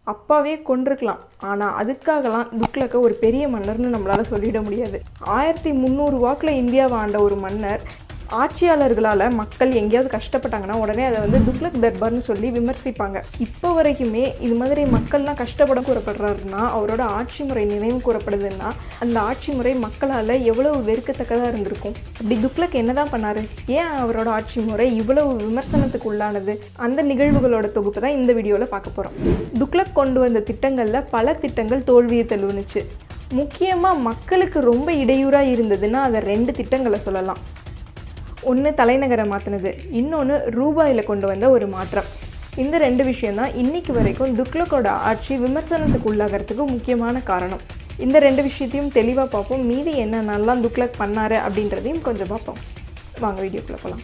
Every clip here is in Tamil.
அப்பாவே கொண்டிருக்கலாம் ஆனால் அதுக்காகலாம் துக்ளக்கை ஒரு பெரிய மன்னர்னு நம்மளால சொல்லிட முடியாது ஆயிரத்தி முந்நூறு வாக்கில் இந்தியாவை ஆண்ட ஒரு மன்னர் ஆட்சியாளர்களால் மக்கள் எங்கேயாவது கஷ்டப்பட்டாங்கன்னா உடனே அதை வந்து துக்ளக் தர்பார்னு சொல்லி விமர்சிப்பாங்க இப்போ வரைக்குமே இது மாதிரி மக்கள்லாம் கஷ்டப்பட கூறப்படுறாருன்னா அவரோட ஆட்சி முறை நினைவு கூறப்படுதுன்னா அந்த ஆட்சி முறை மக்களால் எவ்வளவு வெறுக்கத்தக்கதாக இருந்திருக்கும் அப்படி துக்ளக் என்னதான் பண்ணாரு ஏன் அவரோட ஆட்சி முறை இவ்வளவு விமர்சனத்துக்கு உள்ளானது அந்த நிகழ்வுகளோட தொகுப்பு தான் இந்த வீடியோவில் பார்க்க போகிறோம் துக்ளக் கொண்டு வந்த திட்டங்களில் பல திட்டங்கள் தோல்வியை தழுவுனுச்சு முக்கியமாக மக்களுக்கு ரொம்ப இடையூறாக இருந்ததுன்னா அதை ரெண்டு திட்டங்களை சொல்லலாம் ஒன்று தலைநகரை மாற்றினது இன்னொன்று ரூபாயில் கொண்டு வந்த ஒரு மாற்றம் இந்த ரெண்டு விஷயம்தான் இன்னைக்கு வரைக்கும் துக்ளக்கோட ஆட்சி விமர்சனத்துக்கு உள்ளாகிறதுக்கு முக்கியமான காரணம் இந்த ரெண்டு விஷயத்தையும் தெளிவாக பார்ப்போம் மீதி என்னென்னலாம் துக்ளக் பண்ணாரு அப்படின்றதையும் கொஞ்சம் பார்ப்போம் வாங்க வீடியோக்குள்ளே போகலாம்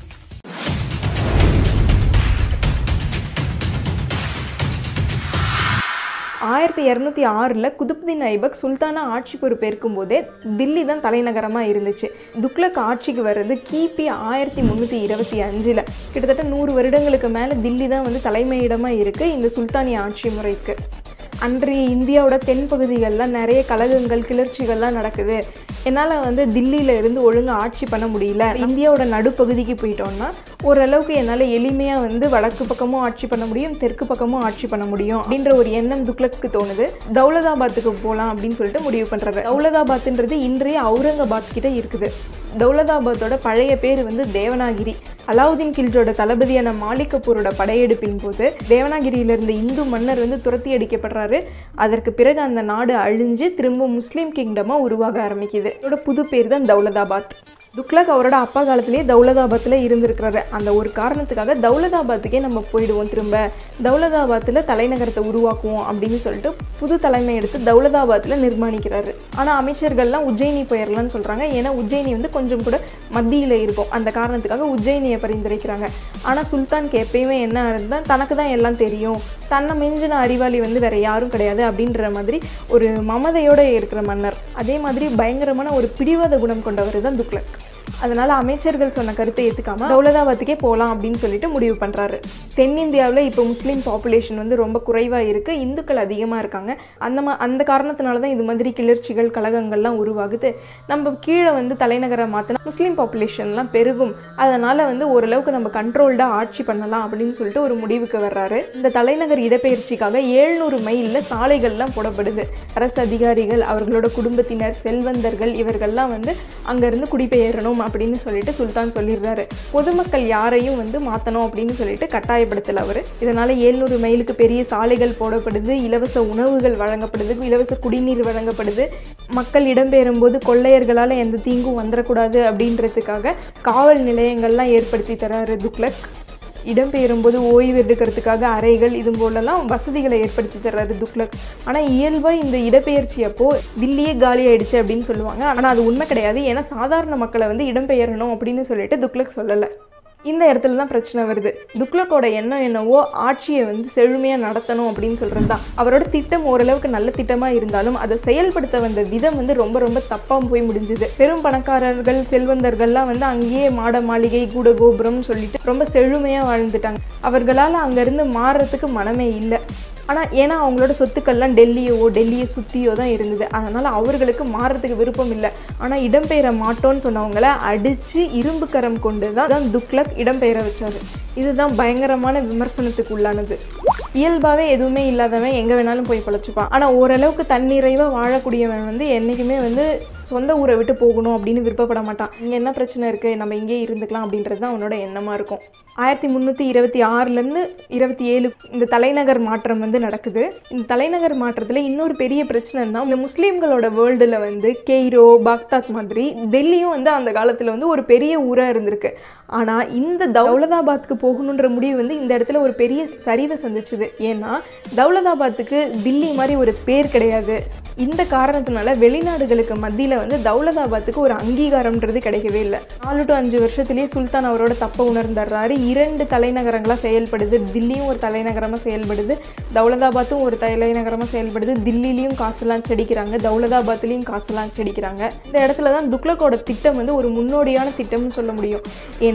ஆயிரத்தி இரநூத்தி ஆறில் குதுப்தீன் ஐபக் சுல்தானா ஆட்சி பொறுப்பேற்கும் போதே தில்லி தான் தலைநகரமாக இருந்துச்சு துக்ளக் ஆட்சிக்கு வர்றது கிபி ஆயிரத்தி முந்நூற்றி இருபத்தி அஞ்சில் கிட்டத்தட்ட நூறு வருடங்களுக்கு மேலே தில்லி தான் வந்து தலைமையிடமாக இருக்குது இந்த சுல்தானிய ஆட்சி முறைக்கு அன்றைய இந்தியாவோட தென் பகுதிகளில் நிறைய கலகங்கள் கிளர்ச்சிகள்லாம் நடக்குது என்னால் வந்து தில்லியில் இருந்து ஒழுங்காக ஆட்சி பண்ண முடியல இந்தியாவோட நடுப்பகுதிக்கு போயிட்டோம்னா ஓரளவுக்கு என்னால் எளிமையாக வந்து வடக்கு பக்கமும் ஆட்சி பண்ண முடியும் தெற்கு பக்கமும் ஆட்சி பண்ண முடியும் அப்படின்ற ஒரு எண்ணம் துக்ளக்கு தோணுது தௌலதாபாத்துக்கு போகலாம் அப்படின்னு சொல்லிட்டு முடிவு பண்ணுறாரு தௌலதாபாத்ன்றது இன்றைய அவுரங்காபாத் கிட்ட இருக்குது தௌலதாபாத்தோட பழைய பேர் வந்து தேவனாகிரி அலாவுதீன் கில்ஜோட தளபதியான மாலிக் கபூரோட படையெடுப்பின் போது தேவனாகிரியில இருந்த இந்து மன்னர் வந்து துரத்தி அடிக்கப்படுறாரு அதற்கு பிறகு அந்த நாடு அழிஞ்சு திரும்ப முஸ்லீம் கிங்டமாக உருவாக ஆரம்பிக்குது இதோட புது பேர் தான் தௌலதாபாத் துக்ளக் அவரோட அப்பா காலத்திலேயே தௌலதாபாத்தில் இருந்திருக்கிறாரு அந்த ஒரு காரணத்துக்காக தௌலதாபாத்துக்கே நம்ம போயிடுவோம் திரும்ப தௌலதாபாத்தில் தலைநகரத்தை உருவாக்குவோம் அப்படின்னு சொல்லிட்டு புது தலைமை எடுத்து தௌலதாபாத்தில் நிர்மாணிக்கிறாரு ஆனால் அமைச்சர்கள்லாம் உஜ்ஜயினி போயிடலாம்னு சொல்கிறாங்க ஏன்னா உஜ்ஜயினி வந்து கொஞ்சம் கூட மத்தியில் இருக்கும் அந்த காரணத்துக்காக உஜ்ஜயினியை பரிந்துரைக்கிறாங்க ஆனால் சுல்தானுக்கு எப்பயுமே என்ன இருந்தால் தனக்கு தான் எல்லாம் தெரியும் தன்னை மிஞ்சின அறிவாளி வந்து வேற யாரும் கிடையாது அப்படின்ற மாதிரி ஒரு மமதையோடு இருக்கிற மன்னர் அதே மாதிரி பயங்கரமான ஒரு பிடிவாத குணம் கொண்டவர் தான் துக்ளக் அதனால அமைச்சர்கள் சொன்ன கருத்தை ஏற்றுக்காம தௌலதாபாத்துக்கே போகலாம் அப்படின்னு சொல்லிட்டு முடிவு பண்ணுறாரு தென்னிந்தியாவில் இப்போ முஸ்லீம் பாப்புலேஷன் வந்து ரொம்ப குறைவாக இருக்குது இந்துக்கள் அதிகமாக இருக்காங்க அந்த மா அந்த காரணத்தினால தான் இது மாதிரி கிளர்ச்சிகள் கழகங்கள்லாம் உருவாகுது நம்ம கீழே வந்து தலைநகரை மாற்றினா முஸ்லீம் பாப்புலேஷன்லாம் பெருகும் அதனால் வந்து ஓரளவுக்கு நம்ம கண்ட்ரோல்டாக ஆட்சி பண்ணலாம் அப்படின்னு சொல்லிட்டு ஒரு முடிவுக்கு வர்றாரு இந்த தலைநகர் இடப்பெயர்ச்சிக்காக ஏழ்நூறு மைலில் சாலைகள்லாம் போடப்படுது அரசு அதிகாரிகள் அவர்களோட குடும்பத்தினர் செல்வந்தர்கள் இவர்கள்லாம் வந்து அங்கேருந்து குடிபெயரணும் அப்படின்னு சொல்லிட்டு சுல்தான் சொல்லிடுறாரு பொதுமக்கள் யாரையும் வந்து மாற்றணும் அப்படின்னு சொல்லிட்டு கட்டாயப்படுத்தல அவர் இதனால ஏழ்நூறு மைலுக்கு பெரிய சாலைகள் போடப்படுது இலவச உணவுகள் வழங்கப்படுது இலவச குடிநீர் வழங்கப்படுது மக்கள் இடம்பெயரும் போது கொள்ளையர்களால் எந்த தீங்கும் வந்துடக்கூடாது அப்படின்றதுக்காக காவல் நிலையங்கள்லாம் ஏற்படுத்தி தராரு துக்ளக் இடம்பெயரும்போது ஓய்வு எடுக்கிறதுக்காக அறைகள் இது போலலாம் வசதிகளை ஏற்படுத்தி தர்றாரு துக்ளக் ஆனால் இயல்பாக இந்த இடப்பெயர்ச்சி அப்போ தில்லியே காலி ஆயிடுச்சு அப்படின்னு சொல்லுவாங்க ஆனால் அது உண்மை கிடையாது ஏன்னா சாதாரண மக்களை வந்து இடம்பெயரணும் அப்படின்னு சொல்லிட்டு துக்ளக் சொல்லலை இந்த இடத்துல தான் பிரச்சனை வருது துக்ளக்கோட எண்ணம் என்னவோ ஆட்சியை வந்து செழுமையாக நடத்தணும் அப்படின்னு சொல்கிறது தான் அவரோட திட்டம் ஓரளவுக்கு நல்ல திட்டமாக இருந்தாலும் அதை செயல்படுத்த வந்த விதம் வந்து ரொம்ப ரொம்ப தப்பாக போய் முடிஞ்சுது பெரும் பணக்காரர்கள் செல்வந்தர்கள்லாம் வந்து அங்கேயே மாட மாளிகை கூட கோபுரம்னு சொல்லிட்டு ரொம்ப செழுமையாக வாழ்ந்துட்டாங்க அவர்களால் அங்கேருந்து மாறுறதுக்கு மனமே இல்லை ஆனால் ஏன்னா அவங்களோட சொத்துக்கள்லாம் டெல்லியோ டெல்லியை சுற்றியோ தான் இருந்தது அதனால் அவர்களுக்கு மாறுறதுக்கு விருப்பம் இல்லை ஆனால் இடம்பெயர மாட்டோன்னு சொன்னவங்கள அடித்து இரும்பு கரம் கொண்டு தான் தான் துக்ளக் இடம்பெயர வச்சாரு இதுதான் பயங்கரமான விமர்சனத்துக்கு உள்ளானது இயல்பாகவே எதுவுமே இல்லாதவன் எங்கே வேணாலும் போய் பழச்சிப்பான் ஆனால் ஓரளவுக்கு தன்னிறைவாக வாழக்கூடியவன் வந்து என்றைக்குமே வந்து சொந்த ஊரை விட்டு போகணும் அப்படின்னு விருப்பப்பட மாட்டான் இங்கே என்ன பிரச்சனை இருக்குது நம்ம இங்கே இருந்துக்கலாம் அப்படின்றது தான் அவனோட எண்ணமாக இருக்கும் ஆயிரத்தி முந்நூற்றி இருபத்தி ஆறுலேருந்து இருபத்தி ஏழு இந்த தலைநகர் மாற்றம் வந்து நடக்குது இந்த தலைநகர் மாற்றத்தில் இன்னொரு பெரிய பிரச்சனைனா இந்த முஸ்லீம்களோட வேர்ல்டில் வந்து கெய்ரோ பாக்தாத் மாதிரி டெல்லியும் வந்து அந்த காலத்தில் வந்து ஒரு பெரிய ஊராக இருந்திருக்கு ஆனால் இந்த தௌலதாபாத்துக்கு போகணுன்ற முடிவு வந்து இந்த இடத்துல ஒரு பெரிய சரிவை சந்திச்சுது ஏன்னா தௌலதாபாத்துக்கு தில்லி மாதிரி ஒரு பேர் கிடையாது இந்த காரணத்தினால வெளிநாடுகளுக்கு மத்தியில் வந்து தௌலதாபாத்துக்கு ஒரு அங்கீகாரம்ன்றது கிடைக்கவே இல்லை நாலு டு அஞ்சு வருஷத்துலேயே சுல்தான் அவரோட தப்பை உணர்ந்துடுறாரு இரண்டு தலைநகரங்களாக செயல்படுது தில்லியும் ஒரு தலைநகரமாக செயல்படுது தௌலதாபாத்தும் ஒரு தலைநகரமாக செயல்படுது தில்லிலையும் காசுலாம் செடிக்கிறாங்க தௌலதாபாத்லேயும் காசுலாம் செடிக்கிறாங்க இந்த இடத்துல தான் துக்ளக்கோட திட்டம் வந்து ஒரு முன்னோடியான திட்டம்னு சொல்ல முடியும் ஏன்னா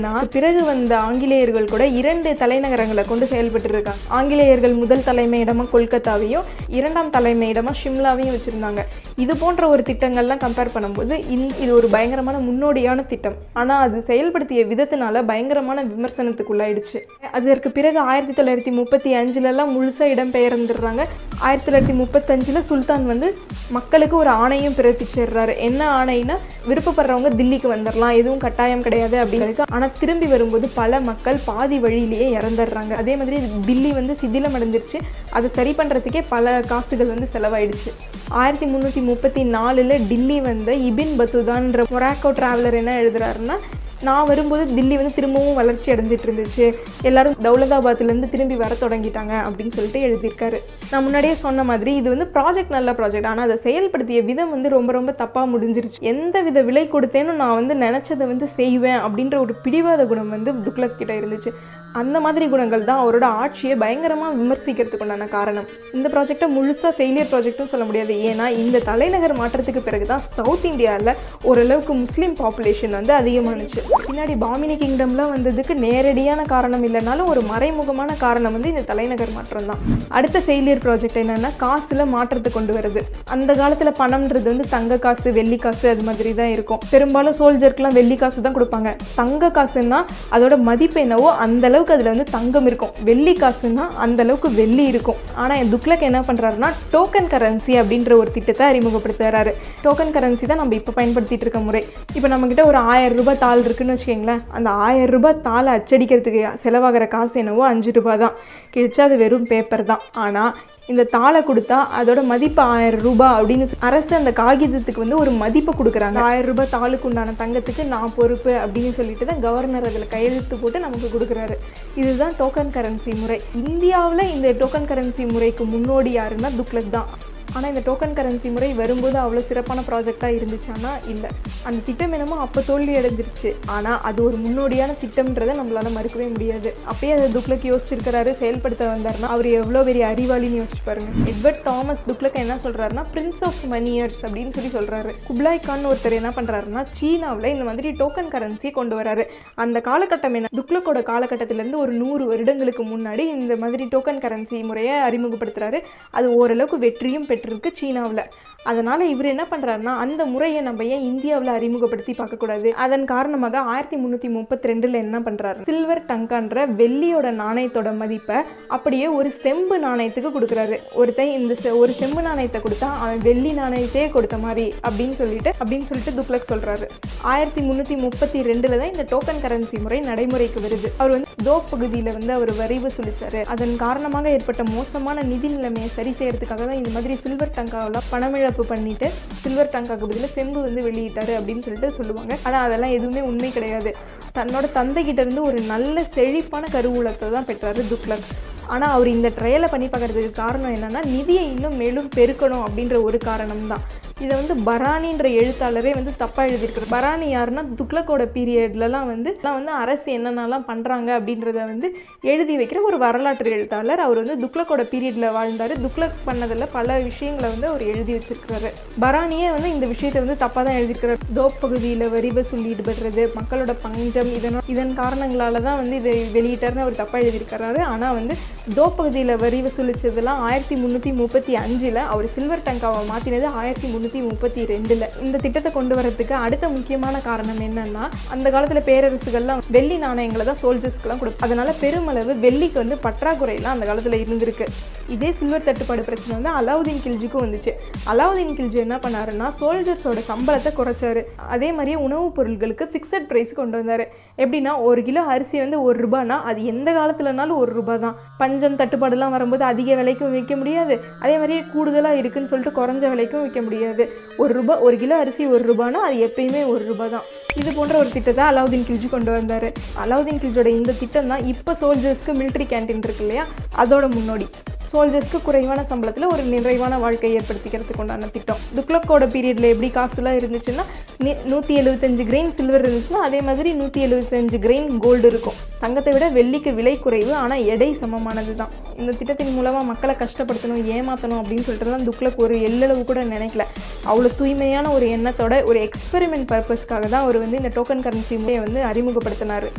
ஏன்னா பிறகு வந்த ஆங்கிலேயர்கள் கூட இரண்டு தலைநகரங்களை கொண்டு செயல்பட்டு இருக்காங்க ஆங்கிலேயர்கள் முதல் தலைமையிடமா கொல்கத்தாவையும் இரண்டாம் தலைமையிடமா ஷிம்லாவையும் வச்சிருந்தாங்க இது போன்ற ஒரு திட்டங்கள்லாம் கம்பேர் பண்ணும்போது இந்த இது ஒரு பயங்கரமான முன்னோடியான திட்டம் ஆனால் அது செயல்படுத்திய விதத்தினால பயங்கரமான விமர்சனத்துக்குள்ளாயிடுச்சு அதற்கு பிறகு ஆயிரத்தி தொள்ளாயிரத்தி முப்பத்தி அஞ்சுலலாம் முழுசாக இடம்பெயர்ந்துடுறாங்க ஆயிரத்தி தொள்ளாயிரத்தி முப்பத்தஞ்சில் சுல்தான் வந்து மக்களுக்கு ஒரு ஆணையம் பிறப்பிச்சிடுறாரு என்ன ஆணைனா விருப்பப்படுறவங்க தில்லிக்கு வந்துடலாம் எதுவும் கட்டாயம் கிடையாது அப்படிங்கிறது ஆனால் திரும்பி வரும்போது பல மக்கள் பாதி வழியிலேயே இறந்துடுறாங்க அதே மாதிரி தில்லி வந்து சிதிலம் அடைஞ்சிருச்சு அதை சரி பண்ணுறதுக்கே பல காசுகள் வந்து செலவாயிடுச்சு ஆயிரத்தி முந்நூற்றி முப்பத்தி நாலில் டில்லி வந்த இபின் பத்துதான்ற மொராக்கோ டிராவலர் என்ன எழுதுறாருன்னா நான் வரும்போது தில்லி வந்து திரும்பவும் வளர்ச்சி அடைஞ்சிட்டு இருந்துச்சு எல்லாரும் தௌலதாபாத்லேருந்து திரும்பி வர தொடங்கிட்டாங்க அப்படின்னு சொல்லிட்டு எழுதியிருக்காரு நான் முன்னாடியே சொன்ன மாதிரி இது வந்து ப்ராஜெக்ட் நல்ல ப்ராஜெக்ட் ஆனால் அதை செயல்படுத்திய விதம் வந்து ரொம்ப ரொம்ப தப்பாக முடிஞ்சிருச்சு எந்த வித விலை கொடுத்தேன்னு நான் வந்து நினச்சதை வந்து செய்வேன் அப்படின்ற ஒரு பிடிவாத குணம் வந்து துக்ளக் கிட்ட இருந்துச்சு அந்த மாதிரி குணங்கள் தான் அவரோட ஆட்சியை பயங்கரமாக விமர்சிக்கிறதுக்கு உண்டான காரணம் இந்த ப்ராஜெக்டை முழுசாக ஃபெயிலியர் ப்ராஜெக்ட்டும் சொல்ல முடியாது ஏன்னா இந்த தலைநகர் மாற்றத்துக்கு பிறகு தான் சவுத் இந்தியாவில் ஓரளவுக்கு முஸ்லீம் பாப்புலேஷன் வந்து அதிகமானுச்சு பின்னாடி பாமினி கிங்டம்லாம் வந்ததுக்கு நேரடியான காரணம் இல்லைனாலும் ஒரு மறைமுகமான காரணம் வந்து இந்த தலைநகர் மாற்றம் தான் அடுத்த ஃபெயிலியர் ப்ராஜெக்ட் என்னென்னா காசில் மாற்றத்தை கொண்டு வருது அந்த காலத்தில் பணம்ன்றது வந்து தங்க காசு வெள்ளி காசு அது மாதிரி தான் இருக்கும் பெரும்பாலும் சோல்ஜருக்குலாம் வெள்ளி காசு தான் கொடுப்பாங்க தங்க காசுன்னா அதோட மதிப்பு என்னவோ அந்த அளவுக்கு அதில் வந்து தங்கம் இருக்கும் வெள்ளி காசுன்னா அந்த அளவுக்கு வெள்ளி இருக்கும் ஆனால் என் துக்ளக் என்ன பண்ணுறாருன்னா டோக்கன் கரன்சி அப்படின்ற ஒரு திட்டத்தை அறிமுகப்படுத்துறாரு டோக்கன் கரன்சி தான் நம்ம இப்போ பயன்படுத்திட்டு இருக்க முறை இப்போ நம்மக்கிட்ட ஒரு ஆயிரம் ரூபாய் தாள் இருக்குன்னு வச்சுக்கோங்களேன் அந்த ஆயிரம் ரூபாய் தாளை அச்சடிக்கிறதுக்கு செலவாகிற காசு என்னவோ அஞ்சு ரூபாய் தான் கிழிச்சா அது வெறும் பேப்பர் தான் ஆனால் இந்த தாளை கொடுத்தா அதோட மதிப்பு ஆயிரம் ரூபாய் அப்படின்னு சொல்லி அரசு அந்த காகிதத்துக்கு வந்து ஒரு மதிப்பு கொடுக்குறாங்க ஆயிரம் ரூபாய் தாளுக்கு உண்டான தங்கத்துக்கு நான் பொறுப்பு அப்படின்னு சொல்லிட்டு தான் கவர்னர் அதில் கையெழுத்து போட்டு நமக்கு கொடுக்குறாரு இதுதான் டோக்கன் கரன்சி முறை இந்தியாவில் இந்த டோக்கன் கரன்சி முறைக்கு முன்னோடி யாருன்னா துக்ளக் தான் ஆனால் இந்த டோக்கன் கரன்சி முறை வரும்போது அவ்வளோ சிறப்பான ப்ராஜெக்டாக இருந்துச்சானா இல்லை அந்த திட்டம் என்னமோ அப்போ தோல்வி அடைஞ்சிருச்சு ஆனால் அது ஒரு முன்னோடியான திட்டம்ன்றதை நம்மளால மறுக்கவே முடியாது அப்பயே அதை துக்ளக் யோசிச்சிருக்கிறாரு செயல்படுத்த வந்தாருன்னா அவர் எவ்வளோ பெரிய அறிவாளின்னு யோசிச்சு பாருங்க எட்வர்ட் தாமஸ் துக்ளக் என்ன சொல்றாருன்னா பிரின்ஸ் ஆஃப் மணியர்ஸ் அப்படின்னு சொல்லி சொல்றாரு குப்லாய் கான் ஒருத்தர் என்ன பண்றாருன்னா சீனாவில் இந்த மாதிரி டோக்கன் கரன்சி கொண்டு வராரு அந்த காலகட்டம் என்ன துக்ளக்கோட காலகட்டத்திலேருந்து ஒரு நூறு வருடங்களுக்கு முன்னாடி இந்த மாதிரி டோக்கன் கரன்சி முறையை அறிமுகப்படுத்துறாரு அது ஓரளவுக்கு வெற்றியும் பெற்றிருக்கு சீனாவில் அதனால் இவர் என்ன பண்ணுறாருன்னா அந்த முறையை நம்ம ஏன் இந்தியாவில் அறிமுகப்படுத்தி பார்க்கக்கூடாது அதன் காரணமாக ஆயிரத்தி முந்நூற்றி முப்பத்தி ரெண்டில் என்ன பண்ணுறாரு சில்வர் டங்கான்ற வெள்ளியோட நாணயத்தோட மதிப்பை அப்படியே ஒரு செம்பு நாணயத்துக்கு கொடுக்குறாரு ஒருத்தன் இந்த செ- ஒரு செம்பு நாணயத்தை கொடுத்தா அவன் வெள்ளி நாணயத்தையே கொடுத்த மாதிரி அப்படின்னு சொல்லிட்டு அப்படின்னு சொல்லிட்டு துக்ளக் சொல்கிறாரு ஆயிரத்தி முந்நூற்றி முப்பத்தி ரெண்டில் தான் இந்த டோக்கன் கரன்சி முறை நடைமுறைக்கு வருது அவர் வந்து தோப் பகுதியில் வந்து அவர் வரி வசூலிச்சாரு அதன் காரணமாக ஏற்பட்ட மோசமான நிதி நிலைமையை சரி செய்யறதுக்காக தான் இந்த மாதிரி சில்வர் டங்காவெல்லாம் பணமிழப்பு பண்ணிட்டு சில்வர் டங்காக்கு பதிலாக செம்பு வந்து வெளியிட்டாரு அப்படின்னு சொல்லிட்டு சொல்லுவாங்க ஆனால் அதெல்லாம் எதுவுமே உண்மை கிடையாது தன்னோட தந்தை கிட்ட இருந்து ஒரு நல்ல செழிப்பான கருவூலத்தை தான் பெற்றாரு துக்ளக் ஆனால் அவர் இந்த ட்ரையலை பண்ணி பார்க்கறதுக்கு காரணம் என்னன்னா நிதியை இன்னும் மேலும் பெருக்கணும் அப்படின்ற ஒரு காரணம் தான் இதை வந்து பரானின்ற எழுத்தாளரே வந்து தப்பாக எழுதியிருக்காரு பரானி யாருன்னா துக்ளக்கோட பீரியட்லலாம் வந்து எல்லாம் வந்து அரசு என்னென்னலாம் பண்ணுறாங்க அப்படின்றத வந்து எழுதி வைக்கிற ஒரு வரலாற்று எழுத்தாளர் அவர் வந்து துக்ளக்கோட பீரியடில் வாழ்ந்தார் துக்ளக் பண்ணதில் பல விஷயங்களை வந்து அவர் எழுதி வச்சிருக்காரு பரானியே வந்து இந்த விஷயத்தை வந்து தப்பாக தான் எழுதியிருக்கிறார் தோப் பகுதியில் வரி வசூல் ஈடுபடுறது மக்களோட பஞ்சம் இதனோ இதன் காரணங்களால தான் வந்து இதை வெளியிட்டார்னு அவர் தப்பாக எழுதியிருக்கிறாரு ஆனால் வந்து தோப் பகுதியில் வரி வசூலிச்சதெல்லாம் ஆயிரத்தி முந்நூற்றி முப்பத்தி அஞ்சில் அவர் சில்வர் டங்காவை மாற்றினது ஆயிரத்தி முந்நூற்றி முப்பத்தி ரெண்டில் இந்த திட்டத்தை கொண்டு வரதுக்கு அடுத்த முக்கியமான காரணம் என்னன்னா அந்த காலத்தில் பேரரசுகள்லாம் வெள்ளி நாணயங்களை தான் சோல்ஜர்ஸ்க்குலாம் கொடுக்கும் அதனால பெருமளவு வெள்ளிக்கு வந்து பற்றாக்குறையெல்லாம் அந்த காலத்தில் இருந்திருக்கு இதே சில்வர் தட்டுப்பாடு பிரச்சனை வந்து அலாவுதீன் கில்ஜிக்கும் வந்துச்சு அலாவுதீன் கில்ஜி என்ன பண்ணாருன்னா சோல்ஜர்ஸோட சம்பளத்தை குறைச்சாரு அதே மாதிரியே உணவுப் பொருட்களுக்கு ஃபிக்ஸட் ப்ரைஸ் கொண்டு வந்தார் எப்படின்னா ஒரு கிலோ அரிசி வந்து ஒரு ரூபானா அது எந்த காலத்துலனாலும் ஒரு ரூபாய் தான் பஞ்சம் தட்டுப்பாடுலாம் வரும்போது அதிக விலைக்கும் விற்க முடியாது அதே மாதிரியே கூடுதலாக இருக்குன்னு சொல்லிட்டு குறைஞ்ச விலைக்கும் விற்க முடியாது ஒரு ரூபாய் ஒரு கிலோ அரிசி ஒரு ரூபானா அது எப்பயுமே ஒரு ரூபாய் தான் இது போன்ற ஒரு திட்டத்தை அலாவுதீன் கில்ஜி கொண்டு வந்தார் அலாவுதீன் கில்ஜியோட இந்த திட்டம் தான் இப்போ சோல்ஜர்ஸ்க்கு military கேண்டீன் இருக்கு இல்லையா அதோட முன்னோடி சோல்ஜர்ஸ்க்கு குறைவான சம்பளத்தில் ஒரு நிறைவான வாழ்க்கையை ஏற்படுத்திக்கிறதுக்கு உண்டான திட்டம் துக்ளக்கோட பீரியடில் எப்படி காசுலாம் இருந்துச்சுன்னா நி- நூற்றி எழுபத்தஞ்சு கிரெயின் சில்வர் இருந்துச்சுன்னா அதே மாதிரி நூற்றி எழுபத்தஞ்சு கிரெயின் கோல்டு இருக்கும் தங்கத்தை விட வெள்ளிக்கு விலை குறைவு ஆனால் எடை சமமானது தான் இந்த திட்டத்தின் மூலமாக மக்களை கஷ்டப்படுத்தணும் ஏமாற்றணும் அப்படின்னு சொல்லிட்டுலாம் துக்ளக் ஒரு எல்லளவு கூட நினைக்கல அவ்வளோ தூய்மையான ஒரு எண்ணத்தோட ஒரு எக்ஸ்பெரிமெண்ட் பர்பஸ்க்காக தான் அவர் வந்து இந்த டோக்கன் கரன்சி முறையை வந்து அறிமுகப்படுத்தினார்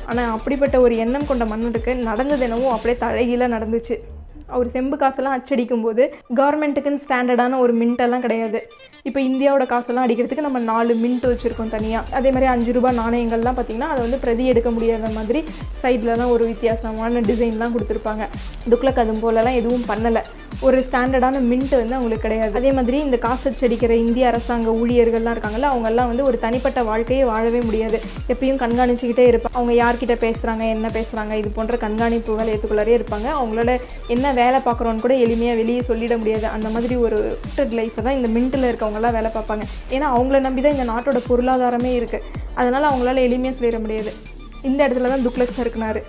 ஆனால் அப்படிப்பட்ட ஒரு எண்ணம் கொண்ட மன்னருக்கு நடந்தது என்னவோ அப்படியே தலைகீழாக நடந்துச்சு அவர் செம்பு காசெல்லாம் அச்சடிக்கும் போது கவர்மெண்ட்டுக்குன்னு ஸ்டாண்டர்டான ஒரு மின்ட்டெல்லாம் கிடையாது இப்போ இந்தியாவோட காசெல்லாம் அடிக்கிறதுக்கு நம்ம நாலு மின்ட் வச்சுருக்கோம் தனியாக அதே மாதிரி அஞ்சு ரூபாய் நாணயங்கள்லாம் பார்த்திங்கன்னா அதை வந்து பிரதி எடுக்க முடியாத மாதிரி சைட்லலாம் ஒரு வித்தியாசமான டிசைன்லாம் கொடுத்துருப்பாங்க துக்ளக் அது போலலாம் எதுவும் பண்ணலை ஒரு ஸ்டாண்டர்டான மின்ட் வந்து அவங்களுக்கு கிடையாது அதே மாதிரி இந்த காசு அச்சடிக்கிற இந்திய அரசாங்க ஊழியர்கள்லாம் இருக்காங்கல்ல அவங்கெல்லாம் வந்து ஒரு தனிப்பட்ட வாழ்க்கையை வாழவே முடியாது எப்பயும் கண்காணிச்சுக்கிட்டே இருப்பாங்க அவங்க யார்கிட்ட பேசுகிறாங்க என்ன பேசுகிறாங்க இது போன்ற கண்காணிப்பு வலயத்துக்குள்ளாரே இருப்பாங்க அவங்களோட என்ன வேலை பார்க்குறோன்னு கூட எளிமையாக வெளியே சொல்லிட முடியாது அந்த மாதிரி ஒரு லைஃப்பை தான் இந்த மின்ட்டில் இருக்கவங்கலாம் வேலை பார்ப்பாங்க ஏன்னா அவங்கள நம்பி தான் இந்த நாட்டோட பொருளாதாரமே இருக்குது அதனால் அவங்களால எளிமையாக சொல்லிட முடியாது இந்த இடத்துல தான் துக்ளக் சறுக்குனாரு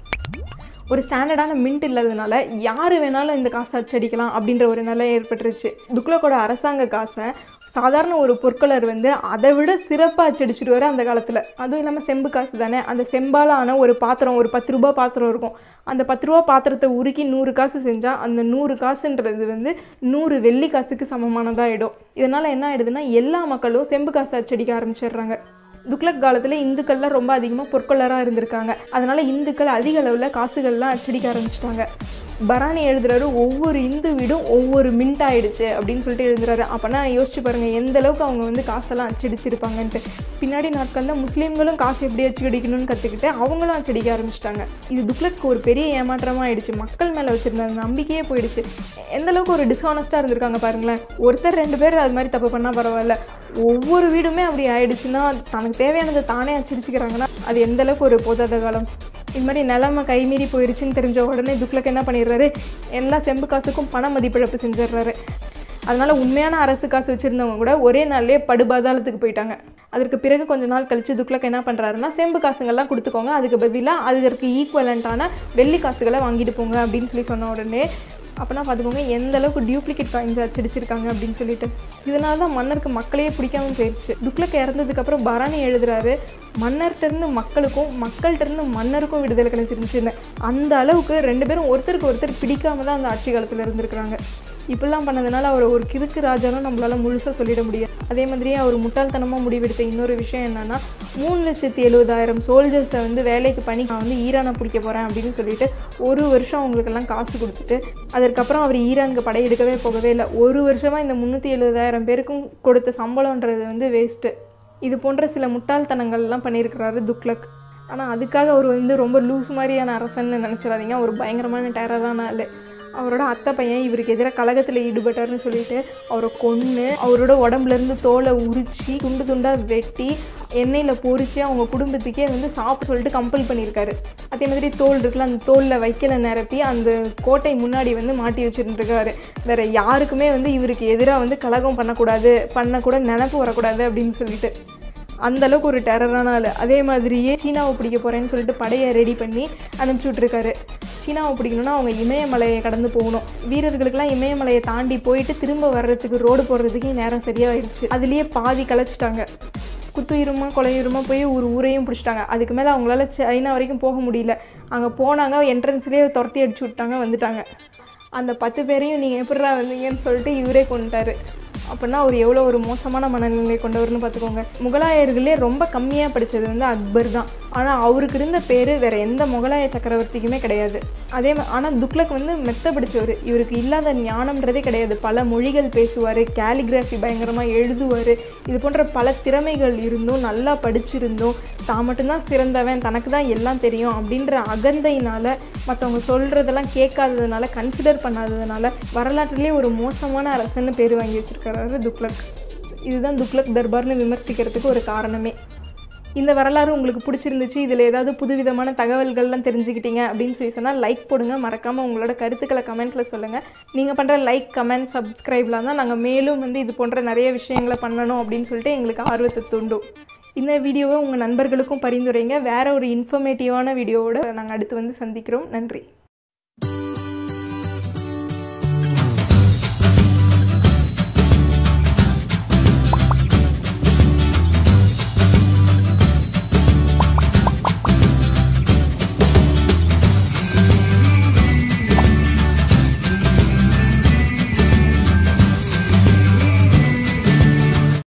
ஒரு ஸ்டாண்டர்டான மின்ட் இல்லாததுனால யார் வேணாலும் இந்த காசை அச்சடிக்கலாம் அப்படின்ற ஒரு நிலை ஏற்பட்டுருச்சு துக்ளக்கோட அரசாங்க காசை சாதாரண ஒரு பொற்கொலர் வந்து அதை விட சிறப்பாக அச்சடிச்சிருவாரு அந்த காலத்தில் அதுவும் இல்லாமல் செம்பு காசு தானே அந்த செம்பால் ஆன ஒரு பாத்திரம் ஒரு பத்து ரூபா பாத்திரம் இருக்கும் அந்த பத்து ரூபா பாத்திரத்தை உருக்கி நூறு காசு செஞ்சால் அந்த நூறு காசுன்றது வந்து நூறு வெள்ளி காசுக்கு சமமானதாக ஆகிடும் இதனால் என்ன ஆகிடுதுன்னா எல்லா மக்களும் செம்பு காசு அச்சடிக்க ஆரம்பிச்சிடுறாங்க துக்ளக் காலத்தில் இந்துக்கள்லாம் ரொம்ப அதிகமாக பொற்கொள்ளராக இருந்திருக்காங்க அதனால் இந்துக்கள் அதிக அளவில் காசுகள்லாம் அச்சடிக்க ஆரம்பிச்சிட்டாங்க பரானி எழுதுறாரு ஒவ்வொரு இந்து வீடும் ஒவ்வொரு மின்ட் ஆயிடுச்சு அப்படின்னு சொல்லிட்டு எழுதுறாரு அப்போனா யோசிச்சு பாருங்கள் எந்த அளவுக்கு அவங்க வந்து காசெல்லாம் அச்சடிச்சிருப்பாங்கன்ட்டு பின்னாடி நாட்களில் முஸ்லீம்களும் காசு எப்படி அச்சடிக்கணும்னு கற்றுக்கிட்டு அவங்களும் அச்சடிக்க ஆரம்பிச்சிட்டாங்க இது துக்ளக்கு ஒரு பெரிய ஏமாற்றமாக ஆயிடுச்சு மக்கள் மேலே வச்சுருந்த அந்த நம்பிக்கையே போயிடுச்சு எந்த அளவுக்கு ஒரு டிஸ்ஹானஸ்ட்டாக இருந்திருக்காங்க பாருங்களேன் ஒருத்தர் ரெண்டு பேர் அது மாதிரி தப்பு பண்ணால் பரவாயில்ல ஒவ்வொரு வீடுமே அப்படி ஆயிடுச்சுன்னா தனக்கு தேவையானதை தானே அச்சடிச்சுக்கிறாங்கன்னா அது எந்த அளவுக்கு ஒரு போதாத காலம் இது மாதிரி நிலமை கைமீறி போயிருச்சுன்னு தெரிஞ்ச உடனே துக்ளக் என்ன பண்ணிடுறாரு எல்லா செம்பு காசுக்கும் பண மதிப்பிழப்பு செஞ்சிடுறாரு அதனால உண்மையான அரசு காசு வச்சுருந்தவங்க கூட ஒரே நாள்லேயே படுபாதாளத்துக்கு போயிட்டாங்க அதற்கு பிறகு கொஞ்ச நாள் கழிச்சு துக்ளக் என்ன பண்ணுறாருன்னா செம்பு காசுங்கள்லாம் கொடுத்துக்கோங்க அதுக்கு பதிலாக அதற்கு ஈக்குவலண்ட்டான வெள்ளி காசுகளை வாங்கிட்டு போங்க அப்படின்னு சொல்லி சொன்ன உடனே அப்போனா பார்த்துக்கோங்க எந்த அளவுக்கு டியூப்ளிகேட் காயின்ஸ் அச்சடிச்சிருக்காங்க அப்படின்னு சொல்லிட்டு இதனால தான் மன்னருக்கு மக்களையே பிடிக்காம போயிடுச்சு துக்ளக் இறந்ததுக்கப்புறம் பரானி எழுதுறாரு மன்னர்கிட்டருந்து மக்களுக்கும் மக்கள்கிட்டருந்து மன்னருக்கும் விடுதலை கிடைச்சிருந்துச்சுன்னு அந்த அளவுக்கு ரெண்டு பேரும் ஒருத்தருக்கு ஒருத்தர் பிடிக்காம தான் அந்த ஆட்சி காலத்தில் இருந்திருக்கிறாங்க இப்படிலாம் பண்ணதுனால அவர் ஒரு கிறுக்கு ராஜானும் நம்மளால முழுசாக சொல்லிட முடியாது அதே மாதிரியே அவர் முட்டாள்தனமாக முடிவெடுத்த இன்னொரு விஷயம் என்னன்னா மூணு லட்சத்தி எழுபதாயிரம் சோல்ஜர்ஸை வந்து வேலைக்கு பண்ணி நான் வந்து ஈரானை பிடிக்க போகிறேன் அப்படின்னு சொல்லிட்டு ஒரு வருஷம் அவங்களுக்கெல்லாம் காசு கொடுத்துட்டு அதற்கப்புறம் அவர் ஈரானுக்கு படையெடுக்கவே போகவே இல்லை ஒரு வருஷமாக இந்த முந்நூற்றி எழுபதாயிரம் பேருக்கும் கொடுத்த சம்பளம்ன்றது வந்து வேஸ்ட்டு இது போன்ற சில முட்டாள்தனங்கள்லாம் பண்ணியிருக்கிறாரு துக்ளக் ஆனால் அதுக்காக அவர் வந்து ரொம்ப லூஸ் மாதிரியான அரசன்னு நினச்சிடாதீங்க அவர் பயங்கரமான டேரரான ஆள் அவரோட அத்தை பையன் இவருக்கு எதிராக கலகத்தில் ஈடுபட்டார்னு சொல்லிட்டு அவரை கொன்று அவரோட உடம்புலேருந்து தோலை உரித்து துண்டு துண்டாக வெட்டி எண்ணெயில் பொரித்து அவங்க குடும்பத்துக்கே வந்து சாப்பிட சொல்லிட்டு கம்பல் பண்ணியிருக்காரு அதே மாதிரி தோல் இருக்குல்ல அந்த தோலில் வைக்கல நிரப்பி அந்த கோட்டை முன்னாடி வந்து மாட்டி வச்சுருந்துருக்காரு வேற யாருக்குமே வந்து இவருக்கு எதிராக வந்து கலகம் பண்ணக்கூடாது பண்ணக்கூட நினப்பு வரக்கூடாது அப்படின்னு சொல்லிட்டு அந்த அளவுக்கு ஒரு டெரரான ஆள் அதே மாதிரியே சீனாவை பிடிக்க போகிறேன்னு சொல்லிட்டு படையை ரெடி பண்ணி அனுப்பிச்சி விட்ருக்காரு சீனாவை பிடிக்கணும்னா அவங்க இமயமலையை கடந்து போகணும் வீரர்களுக்கெல்லாம் இமயமலையை தாண்டி போயிட்டு திரும்ப வர்றதுக்கு ரோடு போடுறதுக்கு நேரம் சரியாயிடுச்சு அதுலேயே பாதி கலைச்சிட்டாங்க குத்துயிருமா கொலையுருமா போய் ஒரு ஊரையும் பிடிச்சிட்டாங்க அதுக்கு மேலே அவங்களால சைனா வரைக்கும் போக முடியல அங்கே போனாங்க என்ட்ரன்ஸ்லேயே துரத்தி அடிச்சு விட்டாங்க வந்துட்டாங்க அந்த பத்து பேரையும் நீங்கள் எப்படிடா வந்தீங்கன்னு சொல்லிட்டு இவரே கொண்டுட்டாரு அப்படின்னா அவர் எவ்வளோ ஒரு மோசமான மனநிலை கொண்டவர்னு பார்த்துக்கோங்க முகலாயர்களே ரொம்ப கம்மியாக படித்தது வந்து அக்பர் தான் ஆனால் அவருக்கு இருந்த பேர் வேறு எந்த முகலாய சக்கரவர்த்திக்குமே கிடையாது அதே மா ஆனால் துக்ளக் வந்து மெத்த படித்தவர் இவருக்கு இல்லாத ஞானம்ன்றதே கிடையாது பல மொழிகள் பேசுவார் கேலிகிராஃபி பயங்கரமாக எழுதுவார் இது போன்ற பல திறமைகள் இருந்தும் நல்லா படிச்சிருந்தும் தான் மட்டும்தான் சிறந்தவன் தனக்கு தான் எல்லாம் தெரியும் அப்படின்ற அகந்தையினால் மற்றவங்க சொல்கிறதெல்லாம் கேட்காததுனால கன்சிடர் பண்ணாததுனால வரலாற்றிலே ஒரு மோசமான அரசன்னு பேர் வாங்கி வச்சிருக்காரு துக்ளக் இதுதான் துக்ளக் தர்பார்னு விமர்சிக்கிறதுக்கு ஒரு காரணமே இந்த வரலாறு உங்களுக்கு பிடிச்சிருந்துச்சு இதில் ஏதாவது புதுவிதமான தகவல்கள்லாம் தெரிஞ்சுக்கிட்டீங்க அப்படின்னு சொல்லி சொன்னால் லைக் போடுங்க மறக்காமல் உங்களோட கருத்துக்களை கமெண்ட்டில் சொல்லுங்கள் நீங்கள் பண்ணுற லைக் கமெண்ட் சப்ஸ்கிரைப்லாம் தான் நாங்கள் மேலும் வந்து இது போன்ற நிறைய விஷயங்களை பண்ணணும் அப்படின்னு சொல்லிட்டு எங்களுக்கு ஆர்வத்தை தூண்டும் இந்த வீடியோவை உங்கள் நண்பர்களுக்கும் பரிந்துரைங்க வேறு ஒரு இன்ஃபர்மேட்டிவான வீடியோவோட நாங்கள் அடுத்து வந்து சந்திக்கிறோம் நன்றி